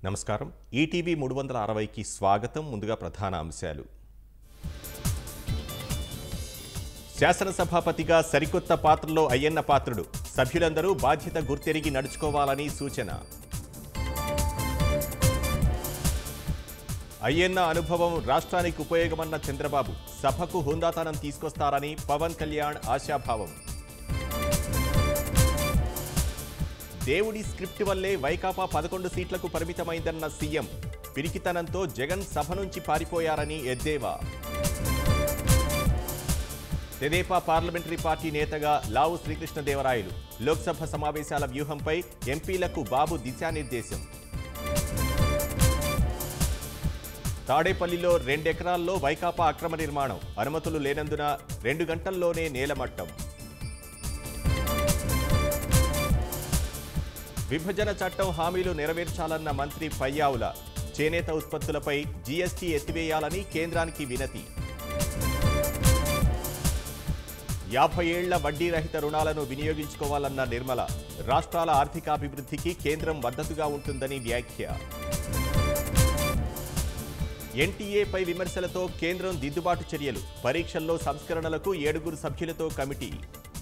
నమస్కారం ఈటీవీ మూడు వందల అరవైకి స్వాగతం ముందుగా ప్రధాన అంశాలు శాసనసభాపతిగా సరికొత్త పాత్రలో అయ్యన్న పాత్రుడు సభ్యులందరూ బాధ్యత గుర్తెరిగి నడుచుకోవాలని సూచన అయ్యన్న అనుభవం రాష్ట్రానికి ఉపయోగమన్న చంద్రబాబు సభకు హుందాతనం తీసుకొస్తారని పవన్ కళ్యాణ్ ఆశాభావం దేవుడి స్క్రిప్ట్ వల్లే వైకాపా పదకొండు సీట్లకు పరిమితమైందన్న సీఎం పిరికితనంతో జగన్ సభ నుంచి పారిపోయారని ఎద్దేవా తెదేపా పార్లమెంటరీ పార్టీ నేతగా లావు శ్రీకృష్ణదేవరాయలు లోక్సభ సమావేశాల వ్యూహంపై ఎంపీలకు బాబు దిశానిర్దేశం తాడేపల్లిలో రెండెకరాల్లో వైకాపా అక్రమ నిర్మాణం అనుమతులు లేనందున రెండు గంటల్లోనే నేలమట్టం విభజన చట్టం హామీలు నెరవేర్చాలన్న మంత్రి పయ్యావుల చేనేత ఉత్పత్తులపై జీఎస్టీ ఎత్తివేయాలని కేంద్రానికి వినతి యాభై ఏళ్ల వడ్డీ రహిత రుణాలను వినియోగించుకోవాలన్న నిర్మల రాష్ట్రాల ఆర్థికాభివృద్ధికి కేంద్రం మద్దతుగా ఉంటుందని వ్యాఖ్య ఎన్టీఏపై విమర్శలతో కేంద్రం దిద్దుబాటు చర్యలు పరీక్షల్లో సంస్కరణలకు ఏడుగురు సభ్యులతో కమిటీ